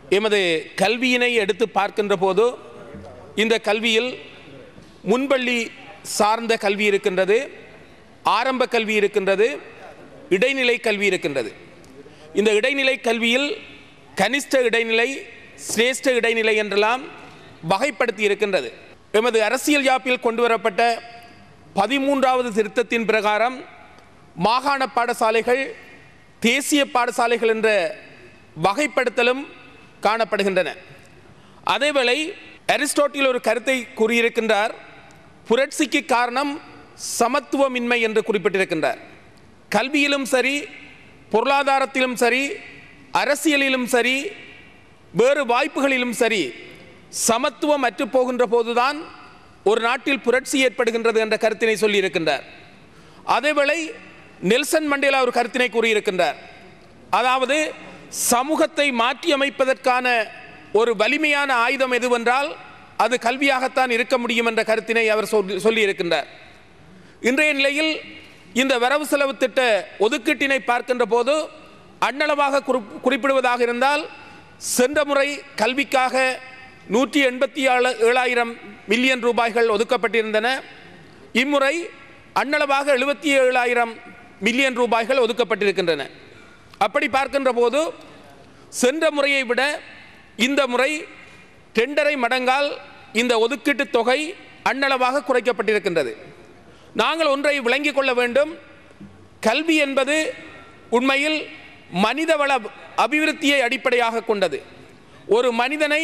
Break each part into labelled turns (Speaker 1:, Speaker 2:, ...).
Speaker 1: எமது கல்வியினை எடுத்து பார்க்கின்ற போது இந்த கல்வியில் முன்பள்ளி சார்ந்த கல்வி இருக்கின்றது ஆரம்ப கல்வி இருக்கின்றது இடைநிலை கல்வி இருக்கின்றது இந்த இடைநிலை கல்வியில் கனிஷ்ட இடைநிலை சிரேஷ்ட இடைநிலை என்றெல்லாம் வகைப்படுத்தி இருக்கின்றது எமது அரசியல் யாப்பில் கொண்டு வரப்பட்ட பதிமூன்றாவது திருத்தத்தின் பிரகாரம் மாகாண பாடசாலைகள் தேசிய பாடசாலைகள் என்ற வகைப்படுத்தலும் காணப்படுகின்றன அதேவேளை அரிஸ்டோட்டில் ஒரு கருத்தை கூறியிருக்கின்றார் புரட்சிக்கு காரணம் சமத்துவமின்மை என்று குறிப்பிட்டிருக்கின்றார் கல்வியிலும் சரி பொருளாதாரத்திலும் சரி அரசியலிலும் சரி வேறு வாய்ப்புகளிலும் சரி சமத்துவம் அற்று போகின்ற போதுதான் ஒரு நாட்டில் புரட்சி ஏற்படுகின்றது என்ற கருத்தினை சொல்லியிருக்கின்றார் அதேவேளை நெல்சன் மண்டேலா ஒரு கருத்தினை கூறியிருக்கின்றார் அதாவது சமூகத்தை மாற்றி அமைப்பதற்கான ஒரு வலிமையான ஆயுதம் எதுவென்றால் அது கல்வியாகத்தான் இருக்க முடியும் என்ற கருத்தினை அவர் சொல்லி சொல்லியிருக்கின்றார் இன்றைய நிலையில் இந்த வரவு செலவு திட்ட ஒதுக்கீட்டினை பார்க்கின்ற போது அண்ணளவாக குறிப்- குறிப்பிடுவதாக இருந்தால் சென்ற முறை கல்விக்காக நூற்றி எண்பத்தி ஏழு ஏழாயிரம் மில்லியன் ரூபாய்கள் ஒதுக்கப்பட்டிருந்தன இம்முறை அண்ணளவாக எழுபத்தி ஏழாயிரம் மில்லியன் ரூபாய்கள் ஒதுக்கப்பட்டிருக்கின்றன அப்படி பார்க்கின்ற போது சென்ற முறையை விட இந்த முறை டெண்டரை மடங்கால் இந்த ஒதுக்கீட்டு தொகை அண்ணளவாக குறைக்கப்பட்டிருக்கின்றது நாங்கள் ஒன்றை விளங்கிக் கொள்ள வேண்டும் கல்வி என்பது உண்மையில் மனிதவள அபிவிருத்தியை அடிப்படையாக கொண்டது ஒரு மனிதனை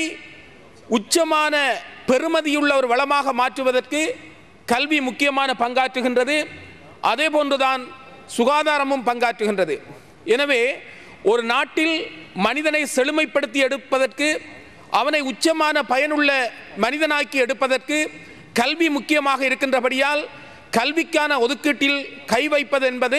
Speaker 1: உச்சமான பெருமதியுள்ள ஒரு வளமாக மாற்றுவதற்கு கல்வி முக்கியமான பங்காற்றுகின்றது அதே போன்றுதான் சுகாதாரமும் பங்காற்றுகின்றது எனவே ஒரு நாட்டில் மனிதனை செழுமைப்படுத்தி எடுப்பதற்கு அவனை உச்சமான பயனுள்ள மனிதனாக்கி எடுப்பதற்கு கல்வி முக்கியமாக இருக்கின்றபடியால் கல்விக்கான ஒதுக்கீட்டில் கை வைப்பது என்பது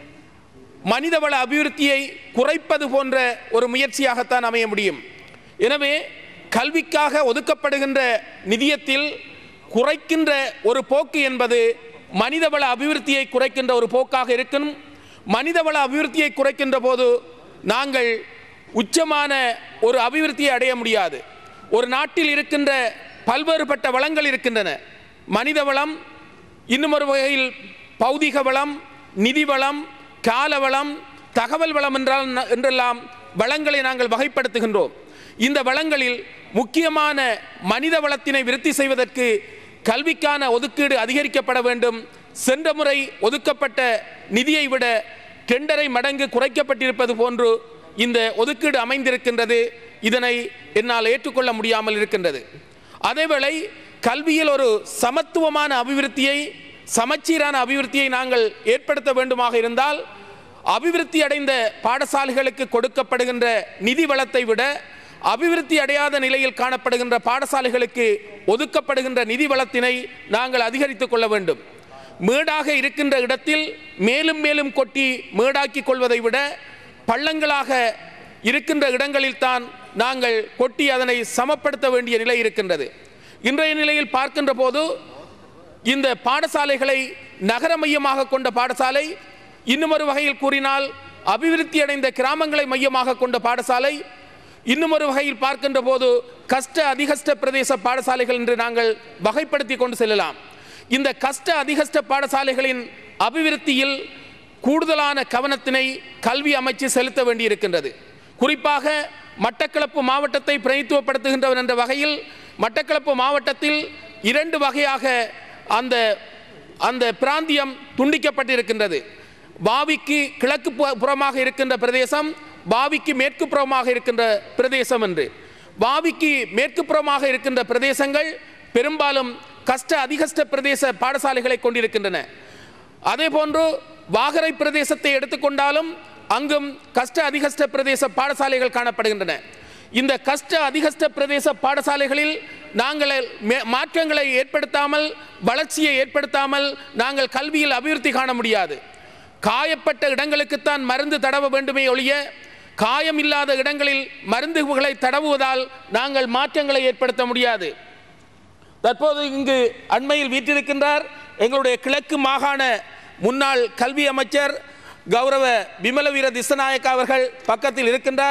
Speaker 1: மனிதவள அபிவிருத்தியை குறைப்பது போன்ற ஒரு முயற்சியாகத்தான் அமைய முடியும் எனவே கல்விக்காக ஒதுக்கப்படுகின்ற நிதியத்தில் குறைக்கின்ற ஒரு போக்கு என்பது மனிதவள அபிவிருத்தியை குறைக்கின்ற ஒரு போக்காக இருக்கும் மனிதவள அபிவிருத்தியை குறைக்கின்ற போது நாங்கள் உச்சமான ஒரு அபிவிருத்தியை அடைய முடியாது ஒரு நாட்டில் இருக்கின்ற பல்வேறுபட்ட வளங்கள் இருக்கின்றன மனித வளம் இன்னும் ஒரு வகையில் பௌதிக வளம் நிதி வளம் கால வளம் தகவல் வளம் என்றால் ந- என்றெல்லாம் வளங்களை நாங்கள் வகைப்படுத்துகின்றோம் இந்த வளங்களில் முக்கியமான மனித வளத்தினை விருத்தி செய்வதற்கு கல்விக்கான ஒதுக்கீடு அதிகரிக்கப்பட வேண்டும் சென்ற முறை ஒதுக்கப்பட்ட நிதியை விட டெண்டரை மடங்கு குறைக்கப்பட்டிருப்பது போன்று இந்த ஒதுக்கீடு அமைந்திருக்கின்றது இதனை என்னால் ஏற்றுக்கொள்ள முடியாமல் இருக்கின்றது அதேவேளை கல்வியில் ஒரு சமத்துவமான அபிவிருத்தியை சமச்சீரான அபிவிருத்தியை நாங்கள் ஏற்படுத்த வேண்டுமாக இருந்தால் அபிவிருத்தி அடைந்த பாடசாலைகளுக்கு கொடுக்கப்படுகின்ற நிதி வளத்தை விட அபிவிருத்தி அடையாத நிலையில் காணப்படுகின்ற பாடசாலைகளுக்கு ஒதுக்கப்படுகின்ற நிதி வளத்தினை நாங்கள் அதிகரித்துக் கொள்ள வேண்டும் மேடாக இருக்கின்ற இடத்தில் மேலும் மேலும் கொட்டி மேடாக்கிக் கொள்வதை விட பள்ளங்களாக இருக்கின்ற இடங்களில் தான் நாங்கள் கொட்டி அதனை சமப்படுத்த வேண்டிய நிலை இருக்கின்றது இன்றைய நிலையில் பார்க்கின்ற போது இந்த பாடசாலைகளை நகர மையமாக கொண்ட பாடசாலை இன்னும் ஒரு வகையில் கூறினால் அபிவிருத்தி அடைந்த கிராமங்களை மையமாக கொண்ட பாடசாலை இன்னும் ஒரு வகையில் பார்க்கின்ற போது கஷ்ட அதிகஷ்ட பிரதேச பாடசாலைகள் என்று நாங்கள் வகைப்படுத்தி கொண்டு செல்லலாம் இந்த கஷ்ட அதிகஷ்ட பாடசாலைகளின் அபிவிருத்தியில் கூடுதலான கவனத்தினை கல்வி அமைச்சு செலுத்த வேண்டியிருக்கின்றது குறிப்பாக மட்டக்களப்பு மாவட்டத்தை பிரதித்துவப்படுத்துகின்றவர் என்ற வகையில் மட்டக்களப்பு மாவட்டத்தில் இரண்டு வகையாக அந்த அந்த பிராந்தியம் துண்டிக்கப்பட்டிருக்கின்றது பாவிக்கு கிழக்கு பு- புறமாக இருக்கின்ற பிரதேசம் பாவிக்கு மேற்கு புறமாக இருக்கின்ற பிரதேசம் என்று பாவிக்கு மேற்கு புறமாக இருக்கின்ற பிரதேசங்கள் பெரும்பாலும் கஷ்ட அதிகஷ்ட பிரதேச பாடசாலைகளை கொண்டிருக்கின்றன அதே போன்று வாகரை பிரதேசத்தை எடுத்துக்கொண்டாலும் அங்கும் கஷ்ட அதிகஷ்ட பிரதேச பாடசாலைகள் காணப்படுகின்றன இந்த கஷ்ட அதிகஷ்ட பிரதேச பாடசாலைகளில் நாங்கள் மே- மாற்றங்களை ஏற்படுத்தாமல் வளர்ச்சியை ஏற்படுத்தாமல் நாங்கள் கல்வியில் அபிவிருத்தி காண முடியாது காயப்பட்ட இடங்களுக்குத்தான் மருந்து தடவ வேண்டுமே ஒழிய காயம் இல்லாத இடங்களில் மருந்துகளை தடவுவதால் நாங்கள் மாற்றங்களை ஏற்படுத்த முடியாது தற்போது இங்கு அண்மையில் வீற்றிருக்கின்றார் எங்களுடைய கிழக்கு மாகாண முன்னாள் கல்வி அமைச்சர் கௌரவ விமலவீர திசநாயக்க அவர்கள் பக்கத்தில் இருக்கின்றார்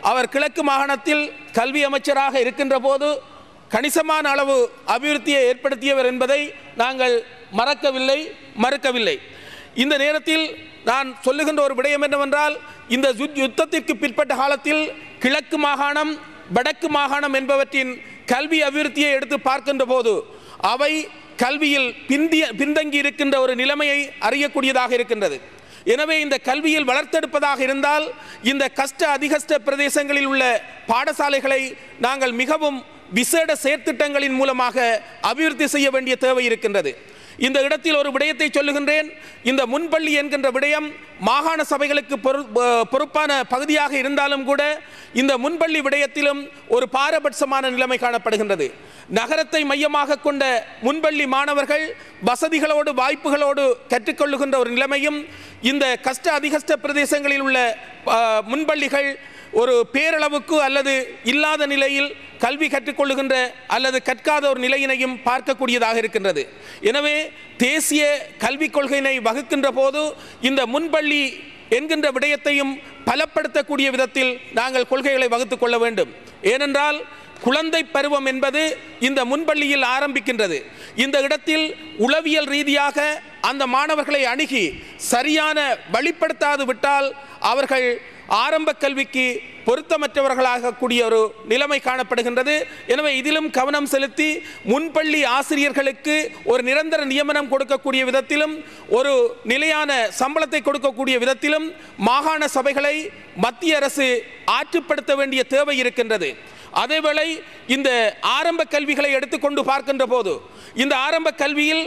Speaker 1: அவர் கிழக்கு மாகாணத்தில் கல்வி அமைச்சராக இருக்கின்ற போது கணிசமான அளவு அபிவிருத்தியை ஏற்படுத்தியவர் என்பதை நாங்கள் மறக்கவில்லை மறுக்கவில்லை இந்த நேரத்தில் நான் சொல்லுகின்ற ஒரு விடயம் என்னவென்றால் இந்த யுத்- யுத்தத்திற்கு பிற்பட்ட காலத்தில் கிழக்கு மாகாணம் வடக்கு மாகாணம் என்பவற்றின் கல்வி அபிவிருத்தியை எடுத்து பார்க்கின்ற போது அவை கல்வியில் பிந்திய பின்தங்கி இருக்கின்ற ஒரு நிலைமையை அறியக்கூடியதாக இருக்கின்றது எனவே இந்த கல்வியில் வளர்த்தெடுப்பதாக இருந்தால் இந்த கஷ்ட அதிகஷ்ட பிரதேசங்களில் உள்ள பாடசாலைகளை நாங்கள் மிகவும் விசேட செயற்திட்டங்களின் மூலமாக அபிவிருத்தி செய்ய வேண்டிய தேவை இருக்கின்றது இந்த இடத்தில் ஒரு விடயத்தை சொல்லுகின்றேன் இந்த முன்பள்ளி என்கின்ற விடயம் மாகாண சபைகளுக்கு பொறு- பொ- பொறுப்பான பகுதியாக இருந்தாலும் கூட இந்த முன்பள்ளி விடயத்திலும் ஒரு பாரபட்சமான நிலைமை காணப்படுகின்றது நகரத்தை மையமாக கொண்ட முன்பள்ளி மாணவர்கள் வசதிகளோடு வாய்ப்புகளோடு கற்றுக்கொள்ளுகின்ற ஒரு நிலைமையும் இந்த கஷ்ட அதிகஷ்ட பிரதேசங்களில் உள்ள ஆ, முன்பள்ளிகள் ஒரு பேரளவுக்கு அல்லது இல்லாத நிலையில் கல்வி கற்றுக்கொள்ளுகின்ற அல்லது கற்காத ஒரு நிலையினையும் பார்க்கக்கூடியதாக இருக்கின்றது எனவே தேசிய கல்விக் கொள்கையினை வகுக்கின்ற போது இந்த முன்பள்ளி என்கின்ற விடயத்தையும் பலப்படுத்தக்கூடிய விதத்தில் நாங்கள் கொள்கைகளை வகுத்துக் கொள்ள வேண்டும் ஏனென்றால் குழந்தை பருவம் என்பது இந்த முன்பள்ளியில் ஆரம்பிக்கின்றது இந்த இடத்தில் உளவியல் ரீதியாக அந்த மாணவர்களை அணுகி சரியான வழிப்படுத்தாது விட்டால் அவர்கள் ஆரம்ப கல்விக்கு பொருத்தமற்றவர்களாக கூடிய ஒரு நிலைமை காணப்படுகின்றது எனவே இதிலும் கவனம் செலுத்தி முன்பள்ளி ஆசிரியர்களுக்கு ஒரு நிரந்தர நியமனம் கொடுக்கக்கூடிய விதத்திலும் ஒரு நிலையான சம்பளத்தை கொடுக்கக்கூடிய விதத்திலும் மாகாண சபைகளை மத்திய அரசு ஆற்றுப்படுத்த வேண்டிய தேவை இருக்கின்றது அதேவேளை இந்த ஆரம்ப கல்விகளை எடுத்துக்கொண்டு பார்க்கின்ற போது இந்த ஆரம்ப கல்வியில்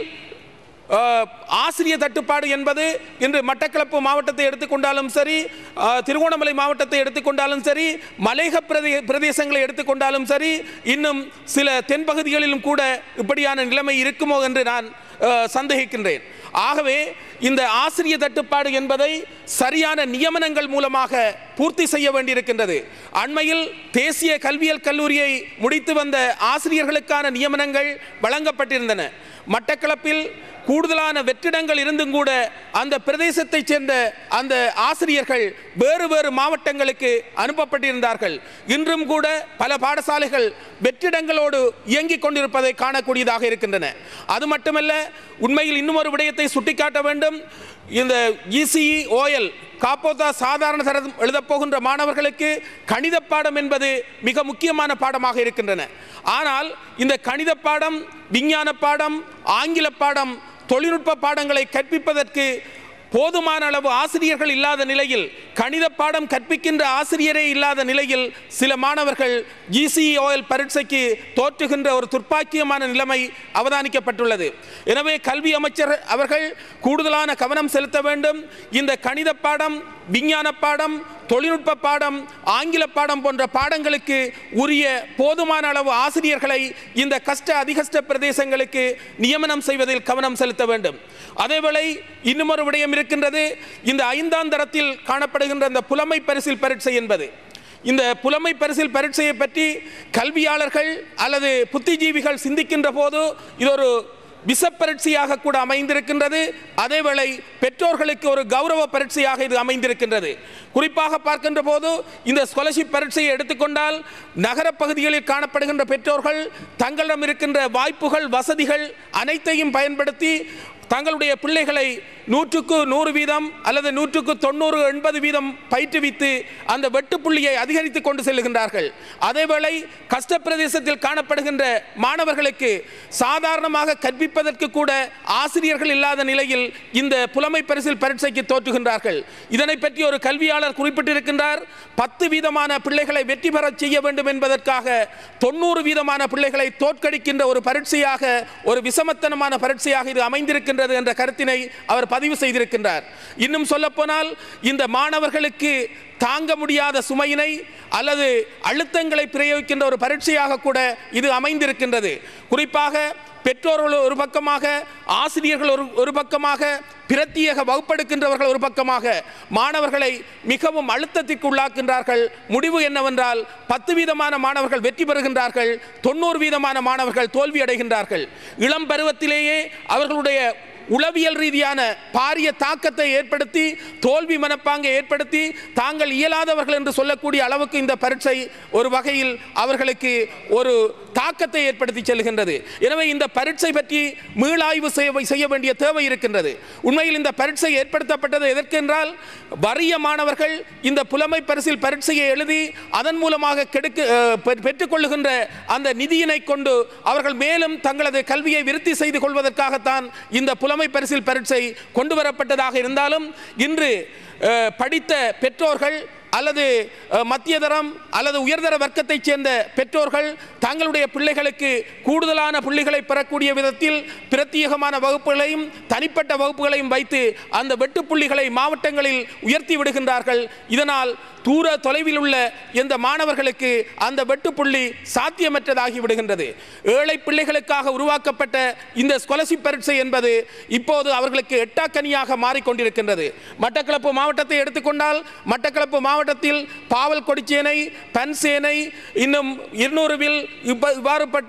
Speaker 1: அஹ், ஆசிரியர் தட்டுப்பாடு என்பது இன்று மட்டக்களப்பு மாவட்டத்தை எடுத்துக்கொண்டாலும் சரி அஹ், திருகோணமலை மாவட்டத்தை எடுத்துக்கொண்டாலும் சரி மலையக பிரதே பிரதேசங்களை எடுத்துக்கொண்டாலும் சரி இன்னும் சில தென்பகுதிகளிலும் கூட இப்படியான நிலைமை இருக்குமோ என்று நான் அஹ், சந்தேகிக்கின்றேன் ஆகவே இந்த ஆசிரியர் தட்டுப்பாடு என்பதை சரியான நியமனங்கள் மூலமாக பூர்த்தி செய்ய வேண்டியிருக்கின்றது அண்மையில் தேசிய கல்வியல் கல்லூரியை முடித்து வந்த ஆசிரியர்களுக்கான நியமனங்கள் வழங்கப்பட்டிருந்தன மட்டக்களப்பில் கூடுதலான வெற்றிடங்கள் இருந்தும் கூட அந்த பிரதேசத்தைச் சேர்ந்த அந்த ஆசிரியர்கள் வேறு வேறு மாவட்டங்களுக்கு அனுப்பப்பட்டிருந்தார்கள் இன்றும் கூட பல பாடசாலைகள் வெற்றிடங்களோடு இயங்கிக் கொண்டிருப்பதை காணக்கூடியதாக இருக்கின்றன அது மட்டுமல்ல உண்மையில் இன்னும் ஒரு விடயத்தை சுட்டிக்காட்ட வேண்டும் இந்த இசிஇ ஓஎல் காப்போதா சாதாரண தரம் எழுதப் போகின்ற மாணவர்களுக்கு கணித பாடம் என்பது மிக முக்கியமான பாடமாக இருக்கின்றன ஆனால் இந்த கணித பாடம் விஞ்ஞான பாடம் ஆங்கில பாடம் தொழில்நுட்ப பாடங்களை கற்பிப்பதற்கு போதுமான அளவு ஆசிரியர்கள் இல்லாத நிலையில் கணித பாடம் கற்பிக்கின்ற ஆசிரியரே இல்லாத நிலையில் சில மாணவர்கள் ஜிசிஓஎல் பரீட்சைக்கு தோற்றுகின்ற ஒரு துர்ப்பாக்கியமான நிலைமை அவதானிக்கப்பட்டுள்ளது எனவே கல்வி அமைச்சர் அவர்கள் கூடுதலான கவனம் செலுத்த வேண்டும் இந்த கணித பாடம் விஞ்ஞான பாடம் தொழில்நுட்ப பாடம் ஆங்கில பாடம் போன்ற பாடங்களுக்கு உரிய போதுமான அளவு ஆசிரியர்களை இந்த கஷ்ட அதிகஷ்ட பிரதேசங்களுக்கு நியமனம் செய்வதில் கவனம் செலுத்த வேண்டும் அதேவேளை இன்னும் ஒரு விடயம் இருக்கின்றது இந்த ஐந்தாம் தரத்தில் காணப்படுகின்ற இந்த புலமை பரிசில் பரீட்சை என்பது இந்த புலமை பரிசில் பரீட்சையை பற்றி கல்வியாளர்கள் அல்லது புத்திஜீவிகள் சிந்திக்கின்ற போது இது ஒரு விசப்பரீட்சையாக கூட அமைந்திருக்கின்றது அதேவேளை பெற்றோர்களுக்கு ஒரு கௌரவ பரீட்சையாக இது அமைந்திருக்கின்றது குறிப்பாக பார்க்கின்ற போது இந்த ஸ்காலர்ஷிப் பரீட்சையை எடுத்துக்கொண்டால் நகர பகுதிகளில் காணப்படுகின்ற பெற்றோர்கள் தங்களிடம் இருக்கின்ற வாய்ப்புகள் வசதிகள் அனைத்தையும் பயன்படுத்தி தங்களுடைய பிள்ளைகளை நூற்றுக்கு நூறு வீதம் அல்லது நூற்றுக்கு தொண்ணூறு எண்பது வீதம் பயிற்றுவித்து அந்த வெட்டுப்புள்ளியை அதிகரித்து கொண்டு செல்லுகின்றார்கள் அதேவேளை கஷ்ட பிரதேசத்தில் காணப்படுகின்ற மாணவர்களுக்கு சாதாரணமாக கற்பிப்பதற்கு கூட ஆசிரியர்கள் இல்லாத நிலையில் இந்த புலமை பரிசில் பரீட்சைக்கு தோற்றுகின்றார்கள் இதனை பற்றி ஒரு கல்வியாளர் குறிப்பிட்டிருக்கின்றார் பத்து வீதமான பிள்ளைகளை வெற்றி பெறச் செய்ய வேண்டும் என்பதற்காக தொண்ணூறு வீதமான பிள்ளைகளை தோற்கடிக்கின்ற ஒரு பரீட்சையாக ஒரு விசமத்தனமான பரீட்சையாக இது அமைந்திருக்கின்றது என்ற கருத்தினை அவர் பதிவு செய்திருக்கின்றார் இன்னும் சொல்லப்போனால் இந்த மாணவர்களுக்கு தாங்க முடியாத சுமையினை அல்லது அழுத்தங்களை பிரயோகிக்கின்ற ஒரு பரீட்சையாக கூட இது அமைந்திருக்கின்றது குறிப்பாக பெற்றோர்கள் ஒரு பக்கமாக ஆசிரியர்கள் ஒரு ஒரு பக்கமாக பிரத்தியேக வகுப்பெடுக்கின்றவர்கள் ஒரு பக்கமாக மாணவர்களை மிகவும் அழுத்தத்திற்கு உள்ளாக்கின்றார்கள் முடிவு என்னவென்றால் பத்து வீதமான மாணவர்கள் வெற்றி பெறுகின்றார்கள் தொண்ணூறு வீதமான மாணவர்கள் தோல்வி அடைகின்றார்கள் இளம் பருவத்திலேயே அவர்களுடைய உளவியல் ரீதியான பாரிய தாக்கத்தை ஏற்படுத்தி தோல்வி மனப்பாங்கை ஏற்படுத்தி தாங்கள் இயலாதவர்கள் என்று சொல்லக்கூடிய அளவுக்கு இந்த பரீட்சை ஒரு வகையில் அவர்களுக்கு ஒரு தாக்கத்தை ஏற்படுத்தி செல்கின்றது எனவே இந்த பரீட்சை பற்றி மீளாய்வு செய்ய செய்ய வேண்டிய தேவை இருக்கின்றது உண்மையில் இந்த பரீட்சை ஏற்படுத்தப்பட்டது எதற்கென்றால் வறிய மாணவர்கள் இந்த புலமை பரிசில் பரீட்சையை எழுதி அதன் மூலமாக கெடுக்க அஹ், பெ- பெற்றுக்கொள்ளுகின்ற அந்த நிதியினை கொண்டு அவர்கள் மேலும் தங்களது கல்வியை விருத்தி செய்து கொள்வதற்காகத்தான் இந்த புலமை பரிசில் பரீட்சை கொண்டு வரப்பட்டதாக இருந்தாலும் இன்று அஹ், படித்த பெற்றோர்கள் அல்லது அஹ், மத்திய தரம் அல்லது உயர்தர வர்க்கத்தைச் சேர்ந்த பெற்றோர்கள் தங்களுடைய பிள்ளைகளுக்கு கூடுதலான புள்ளிகளை பெறக்கூடிய விதத்தில் பிரத்யேகமான வகுப்புகளையும் தனிப்பட்ட வகுப்புகளையும் வைத்து அந்த வெட்டுப்புள்ளிகளை மாவட்டங்களில் உயர்த்தி விடுகின்றார்கள் இதனால் தூர தொலைவில் உள்ள இந்த மாணவர்களுக்கு அந்த வெட்டுப்புள்ளி சாத்தியமற்றதாகி விடுகின்றது ஏழை பிள்ளைகளுக்காக உருவாக்கப்பட்ட இந்த ஸ்காலர்ஷிப் பரீட்சை என்பது இப்போது அவர்களுக்கு எட்டாக்கனியாக மாறிக்கொண்டிருக்கின்றது மட்டக்களப்பு மாவட்டத்தை எடுத்துக்கொண்டால் மட்டக்களப்பு மாவட்டத்தில் பாவல் கொடிச்சேனை பன்சேனை இன்னும் இருநூறுவில் இப்ப இவ்வாறுபட்ட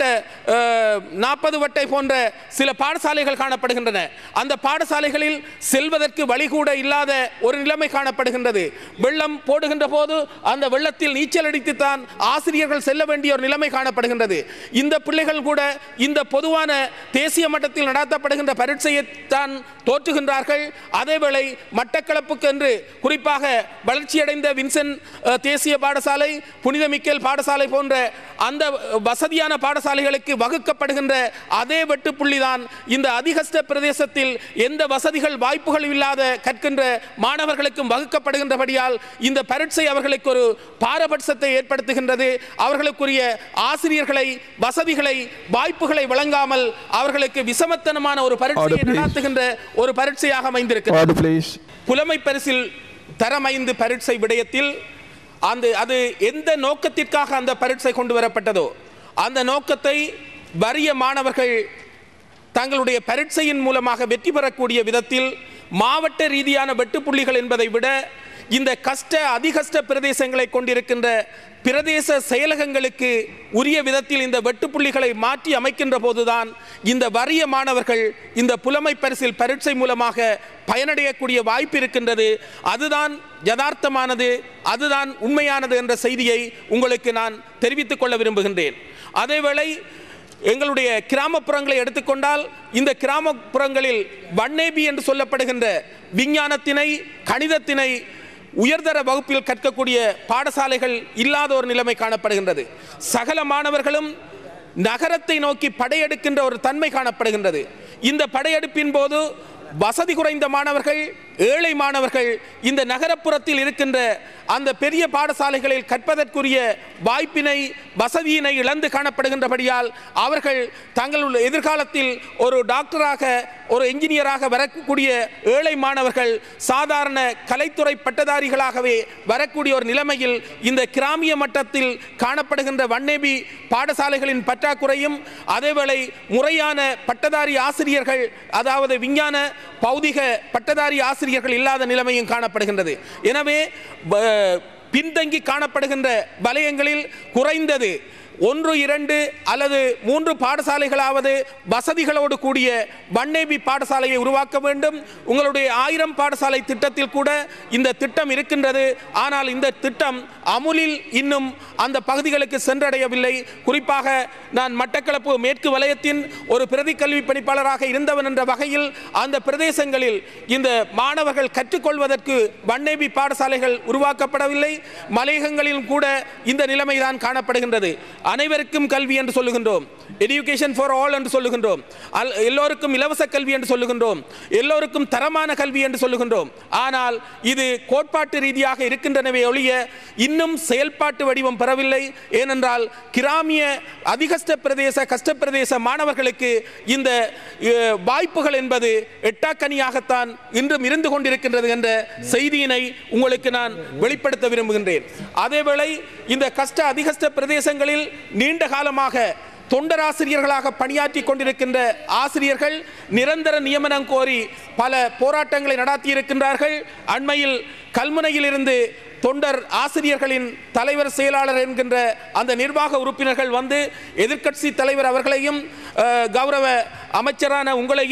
Speaker 1: நாற்பது வட்டை போன்ற சில பாடசாலைகள் காணப்படுகின்றன அந்த பாடசாலைகளில் செல்வதற்கு வழி கூட இல்லாத ஒரு நிலைமை காணப்படுகின்றது வெள்ளம் போடுகின்ற போது அந்த வெள்ளத்தில் நீச்சல் அடித்துத்தான் ஆசிரியர்கள் செல்ல வேண்டிய ஒரு நிலைமை காணப்படுகின்றது இந்த பிள்ளைகள் கூட இந்த பொதுவான தேசிய மட்டத்தில் நடத்தப்படுகின்ற பரீட்சையை தான் தோற்றுகின்றார்கள் அதேவேளை மட்டக்களப்புக்கு என்று குறிப்பாக வளர்ச்சியடைந்த வின்சென்ட் அஹ், தேசிய பாடசாலை புனித மிக்கேல் பாடசாலை போன்ற அந்த வசதியான பாடசாலைகளுக்கு வகுக்கப்படுகின்ற அதே வெட்டுப்புள்ளி தான் இந்த அதிகஸ்ட பிரதேசத்தில் எந்த வசதிகள் வாய்ப்புகள் இல்லாத கற்கின்ற மாணவர்களுக்கும் வகுக்கப்படுகின்றபடியால் இந்த பரீட்சை அவர்களுக்கு ஒரு பாரபட்சத்தை ஏற்படுத்துகின்றது அவர்களுக்குரிய ஆசிரியர்களை வசதிகளை வாய்ப்புகளை வழங்காமல் அவர்களுக்கு விசமத்தனமான ஒரு பரீட்சையை
Speaker 2: Order, please.
Speaker 1: நடாத்துகின்ற ஒரு பரீட்சையாக அமைந்திருக்கிறது
Speaker 2: Order, please.
Speaker 1: புலமை பரிசில் தரமைந்து பரீட்சை விடயத்தில் அந்த அது எந்த நோக்கத்திற்காக அந்த பரீட்சை கொண்டு வரப்பட்டதோ அந்த நோக்கத்தை வறிய மாணவர்கள் தங்களுடைய பரீட்சையின் மூலமாக வெற்றி பெறக்கூடிய விதத்தில் மாவட்ட ரீதியான வெட்டுப்புள்ளிகள் என்பதை விட இந்த கஷ்ட அதிகஷ்ட பிரதேசங்களை கொண்டிருக்கின்ற பிரதேச செயலகங்களுக்கு உரிய விதத்தில் இந்த வெட்டுப்புள்ளிகளை மாற்றி அமைக்கின்ற போதுதான் இந்த வறிய மாணவர்கள் இந்த புலமை பரிசில் பரீட்சை மூலமாக பயனடையக்கூடிய வாய்ப்பு இருக்கின்றது அதுதான் யதார்த்தமானது அதுதான் உண்மையானது என்ற செய்தியை உங்களுக்கு நான் தெரிவித்துக் கொள்ள விரும்புகின்றேன் அதேவேளை எங்களுடைய கிராமப்புறங்களை எடுத்துக்கொண்டால் இந்த கிராமப்புறங்களில் வன்னேபி என்று சொல்லப்படுகின்ற விஞ்ஞானத்தினை கணிதத்தினை உயர்தர வகுப்பில் கற்கக்கூடிய பாடசாலைகள் இல்லாத ஒரு நிலைமை காணப்படுகின்றது சகல மாணவர்களும் நகரத்தை நோக்கி படையெடுக்கின்ற ஒரு தன்மை காணப்படுகின்றது இந்த படையெடுப்பின் போது வசதி குறைந்த மாணவர்கள் ஏழை மாணவர்கள் இந்த நகரப்புறத்தில் இருக்கின்ற அந்த பெரிய பாடசாலைகளில் கற்பதற்குரிய வாய்ப்பினை வசதியினை இழந்து காணப்படுகின்றபடியால் அவர்கள் தங்களுடைய எதிர்காலத்தில் ஒரு டாக்டராக ஒரு என்ஜினியராக வரக்கூடிய ஏழை மாணவர்கள் சாதாரண கலைத்துறை பட்டதாரிகளாகவே வரக்கூடிய ஒரு நிலைமையில் இந்த கிராமிய மட்டத்தில் காணப்படுகின்ற வன்னேபி பாடசாலைகளின் பற்றாக்குறையும் அதேவேளை முறையான பட்டதாரி ஆசிரியர்கள் அதாவது விஞ்ஞான பௌதிக பட்டதாரி ஆசிரியர்கள் இல்லாத நிலைமையும் காணப்படுகின்றது எனவே ப- பின்தங்கி காணப்படுகின்ற வலயங்களில் குறைந்தது ஒன்று இரண்டு அல்லது மூன்று பாடசாலைகளாவது வசதிகளோடு கூடிய வன்னேபி பாடசாலையை உருவாக்க வேண்டும் உங்களுடைய ஆயிரம் பாடசாலை திட்டத்தில் கூட இந்த திட்டம் இருக்கின்றது ஆனால் இந்த திட்டம் அமுலில் இன்னும் அந்த பகுதிகளுக்கு சென்றடையவில்லை குறிப்பாக நான் மட்டக்களப்பு மேற்கு வலயத்தின் ஒரு பிரதி கல்வி பணிப்பாளராக இருந்தவன் என்ற வகையில் அந்த பிரதேசங்களில் இந்த மாணவர்கள் கற்றுக்கொள்வதற்கு வன்னேபி பாடசாலைகள் உருவாக்கப்படவில்லை மலையகங்களிலும் கூட இந்த நிலைமைதான் காணப்படுகின்றது அனைவருக்கும் கல்வி என்று சொல்லுகின்றோம் எஜுகேஷன் ஃபார் ஆல் என்று சொல்லுகின்றோம் அல்- எல்லோருக்கும் இலவச கல்வி என்று சொல்லுகின்றோம் எல்லோருக்கும் தரமான கல்வி என்று சொல்லுகின்றோம் ஆனால் இது கோட்பாட்டு ரீதியாக இருக்கின்றனவே ஒழிய இன்னும் செயல்பாட்டு வடிவம் பெறவில்லை ஏனென்றால் கிராமிய அதிகஷ்ட பிரதேச கஷ்ட பிரதேச மாணவர்களுக்கு இந்த அஹ், வாய்ப்புகள் என்பது எட்டாக்கனியாகத்தான் இன்றும் இருந்து கொண்டிருக்கின்றது என்ற செய்தியினை உங்களுக்கு நான் வெளிப்படுத்த விரும்புகின்றேன் அதேவேளை இந்த கஷ்ட அதிகஷ்ட பிரதேசங்களில் நீண்ட காலமாக தொண்டராசிரியர்களாக பணியாற்றி கொண்டிருக்கின்ற ஆசிரியர்கள் நிரந்தர நியமனம் கோரி பல போராட்டங்களை நடத்தி இருக்கின்றார்கள் அண்மையில் கல்முனையில் இருந்து தொண்டர் ஆசிரியர்களின் தலைவர் செயலாளர் என்கின்ற அந்த நிர்வாக உறுப்பினர்கள் வந்து எதிர்க்கட்சி தலைவர் அவர்களையும் அஹ், கௌரவ அமைச்சரான உங்களையும்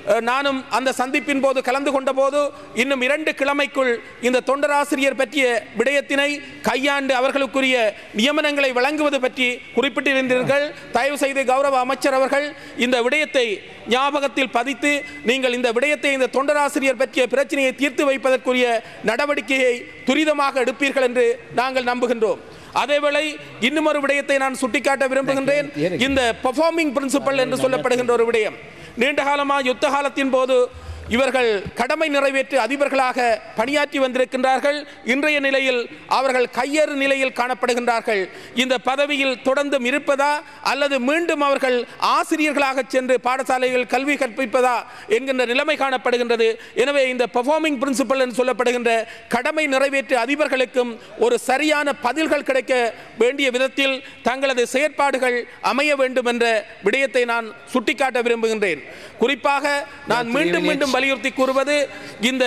Speaker 1: அஹ், நானும் அந்த சந்திப்பின் போது கலந்து கொண்ட போது இன்னும் இரண்டு கிழமைக்குள் இந்த தொண்டராசிரியர் பற்றிய விடயத்தினை கையாண்டு அவர்களுக்குரிய நியமனங்களை வழங்குவது பற்றி குறிப்பிட்டிருந்தீர்கள் தயவு செய்து கௌரவ அமைச்சர் அவர்கள் இந்த விடயத்தை ஞாபகத்தில் பதித்து நீங்கள் இந்த விடயத்தை இந்த தொண்டராசிரியர் பற்றிய பிரச்சனையை தீர்த்து வைப்பதற்குரிய நடவடிக்கையை துரிதமாக எடுப்பீர்கள் என்று நாங்கள் நம்புகின்றோம் அதேவேளை இன்னும் ஒரு விடயத்தை நான் சுட்டிக்காட்ட விரும்புகின்றேன் இந்த பெர்ஃபார்மிங் பிரின்சிபல் என்று சொல்லப்படுகின்ற ஒரு விடயம் நீண்ட காலமாக யுத்த காலத்தின் போது இவர்கள் கடமை நிறைவேற்று அதிபர்களாக பணியாற்றி வந்திருக்கின்றார்கள் இன்றைய நிலையில் அவர்கள் கையேறு நிலையில் காணப்படுகின்றார்கள் இந்த பதவியில் தொடர்ந்தும் இருப்பதா அல்லது மீண்டும் அவர்கள் ஆசிரியர்களாக சென்று பாடசாலைகள் கல்வி கற்பிப்பதா என்கின்ற நிலைமை காணப்படுகின்றது எனவே இந்த பெர்ஃபார்மிங் பிரின்சிபல் என்று சொல்லப்படுகின்ற கடமை நிறைவேற்று அதிபர்களுக்கும் ஒரு சரியான பதில்கள் கிடைக்க வேண்டிய விதத்தில் தங்களது செயற்பாடுகள் அமைய வேண்டும் என்ற விடயத்தை நான் சுட்டிக்காட்ட விரும்புகின்றேன் குறிப்பாக நான் மீண்டும் மீண்டும் வலியுறுத்தி கூறுவது இந்த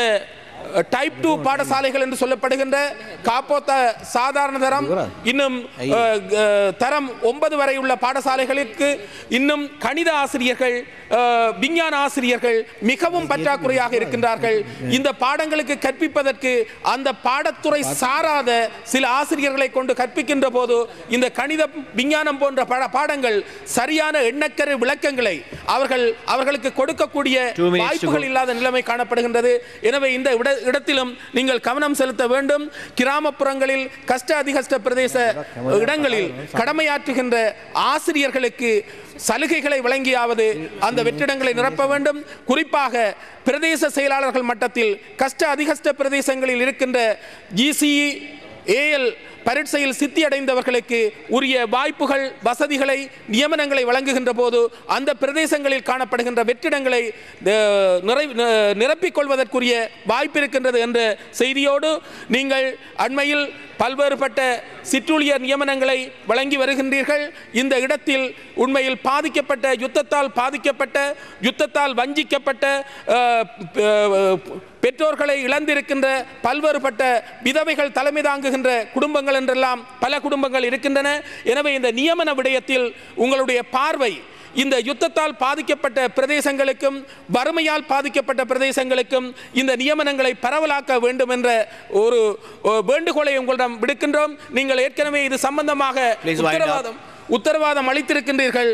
Speaker 1: டைப் டூ பாடசாலைகள் என்று சொல்லப்படுகின்ற காப்போத்த சாதாரண தரம் இன்னும் அஹ், அஹ், தரம் ஒன்பது வரை உள்ள பாடசாலைகளுக்கு இன்னும் கணித ஆசிரியர்கள் அஹ், விஞ்ஞான ஆசிரியர்கள் மிகவும் பற்றாக்குறையாக இருக்கின்றார்கள் இந்த பாடங்களுக்கு கற்பிப்பதற்கு அந்த பாடத்துறை சாராத சில ஆசிரியர்களை கொண்டு கற்பிக்கின்ற போது இந்த கணிதம் விஞ்ஞானம் போன்ற பட- பாடங்கள் சரியான எண்ணக்கரு விளக்கங்களை அவர்கள் அவர்களுக்கு கொடுக்கக்கூடிய
Speaker 2: Two minutes to
Speaker 1: வாய்ப்புகள் இல்லாத நிலைமை காணப்படுகின்றது எனவே இந்த இட- இடத்திலும் நீங்கள் கவனம் செலுத்த வேண்டும் கிராமப்புறங்களில் கஷ்ட அதிகஷ்ட பிரதேச இடங்களில் கடமையாற்றுகின்ற ஆசிரியர்களுக்கு சலுகைகளை வழங்கியாவது அந்த வெற்றிடங்களை நிரப்ப வேண்டும் குறிப்பாக பிரதேச செயலாளர்கள் மட்டத்தில் கஷ்ட அதிகஷ்ட பிரதேசங்களில் இருக்கின்ற ஜிசிஇ ஏஎல் பரீட்சையில் சித்தி அடைந்தவர்களுக்கு உரிய வாய்ப்புகள் வசதிகளை நியமனங்களை வழங்குகின்ற போது அந்த பிரதேசங்களில் காணப்படுகின்ற வெற்றிடங்களை அஹ், நிறை அஹ், நிரப்பிக் கொள்வதற்குரிய வாய்ப்பு இருக்கின்றது என்ற செய்தியோடு நீங்கள் அண்மையில் பல்வேறுபட்ட சிற்றூழியர் நியமனங்களை வழங்கி வருகின்றீர்கள் இந்த இடத்தில் உண்மையில் பாதிக்கப்பட்ட யுத்தத்தால் பாதிக்கப்பட்ட யுத்தத்தால் வஞ்சிக்கப்பட்ட அஹ், அஹ், பெற்றோர்களை இழந்திருக்கின்ற பல்வேறுபட்ட விதவைகள் தலைமை தாங்குகின்ற குடும்பங்கள் என்றெல்லாம் பல குடும்பங்கள் இருக்கின்றன எனவே இந்த நியமன விடயத்தில் உங்களுடைய பார்வை இந்த யுத்தத்தால் பாதிக்கப்பட்ட பிரதேசங்களுக்கும் வறுமையால் பாதிக்கப்பட்ட பிரதேசங்களுக்கும் இந்த நியமனங்களை பரவலாக்க வேண்டும் என்ற ஒரு ஒரு வேண்டுகோளை உங்களிடம் விடுக்கின்றோம் நீங்கள் ஏற்கனவே இது சம்பந்தமாக
Speaker 2: Please wind up.
Speaker 1: உத்தரவாதம் உத்தரவாதம் அளித்திருக்கின்றீர்கள்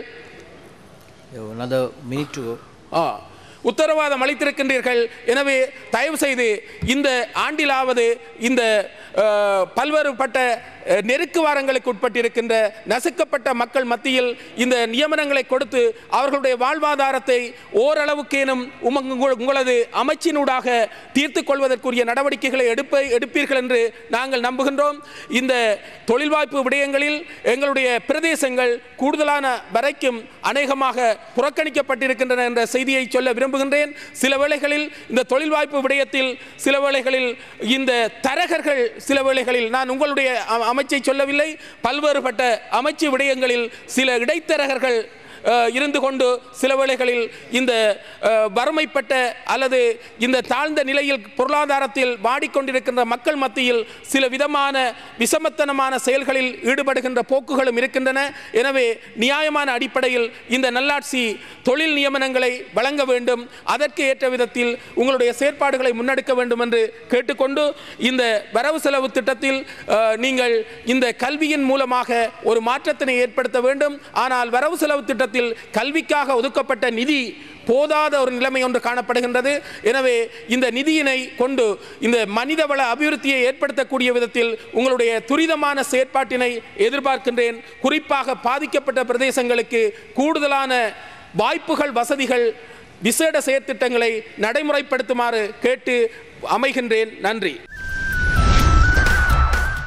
Speaker 2: Another minute to go.
Speaker 1: ஆ உத்தரவாதம் அளித்திருக்கின்றீர்கள் எனவே தயவு செய்து இந்த ஆண்டிலாவது இந்த அஹ், பல்வேறுபட்ட அஹ், நெருக்குவாரங்களுக்கு உட்பட்டிருக்கின்ற நசுக்கப்பட்ட மக்கள் மத்தியில் இந்த நியமனங்களை கொடுத்து அவர்களுடைய வாழ்வாதாரத்தை ஓரளவுக்கேனும் உமங் உங்கள்- உங்களது அமைச்சினூடாக தீர்த்து கொள்வதற்குரிய நடவடிக்கைகளை எடுப்ப எடுப்பீர்கள் என்று நாங்கள் நம்புகின்றோம் இந்த தொழில் வாய்ப்பு விடயங்களில் எங்களுடைய பிரதேசங்கள் கூடுதலான வரைக்கும் அநேகமாக புறக்கணிக்கப்பட்டிருக்கின்றன என்ற செய்தியை சொல்ல விரும்புகின்றேன் சில வேளைகளில் இந்த தொழில் வாய்ப்பு விடயத்தில் சில வேளைகளில் இந்த தரகர்கள் சில வேளைகளில் நான் உங்களுடைய அ- அமைச்சை சொல்லவில்லை பல்வேறுபட்ட அமைச்சு விடயங்களில் சில இடைத்தரகர்கள் அஹ், இருந்து கொண்டு சில வேளைகளில் இந்த அஹ், வறுமைப்பட்ட அல்லது இந்த தாழ்ந்த நிலையில் பொருளாதாரத்தில் வாடிக்கொண்டிருக்கின்ற மக்கள் மத்தியில் சில விதமான விஷமத்தனமான செயல்களில் ஈடுபடுகின்ற போக்குகளும் இருக்கின்றன எனவே நியாயமான அடிப்படையில் இந்த நல்லாட்சி தொழில் நியமனங்களை வழங்க வேண்டும் அதற்கு ஏற்ற விதத்தில் உங்களுடைய செயற்பாடுகளை முன்னெடுக்க வேண்டும் என்று கேட்டுக்கொண்டு இந்த வரவு செலவு திட்டத்தில் அஹ், நீங்கள் இந்த கல்வியின் மூலமாக ஒரு மாற்றத்தினை ஏற்படுத்த வேண்டும் ஆனால் வரவு செலவு திட்டத்தில் கல்விக்காக ஒதுக்கப்பட்ட நிதி போதாத ஒரு நிலைமை ஒன்று காணப்படுகின்றது எனவே இந்த நிதியினை கொண்டு இந்த மனிதவள அபிவிருத்தியை ஏற்படுத்தக்கூடிய விதத்தில் உங்களுடைய துரிதமான செயற்பாட்டினை எதிர்பார்க்கின்றேன் குறிப்பாக பாதிக்கப்பட்ட பிரதேசங்களுக்கு கூடுதலான வாய்ப்புகள் வசதிகள் விசேட செயற்திட்டங்களை நடைமுறைப்படுத்துமாறு கேட்டு அமைகின்றேன் நன்றி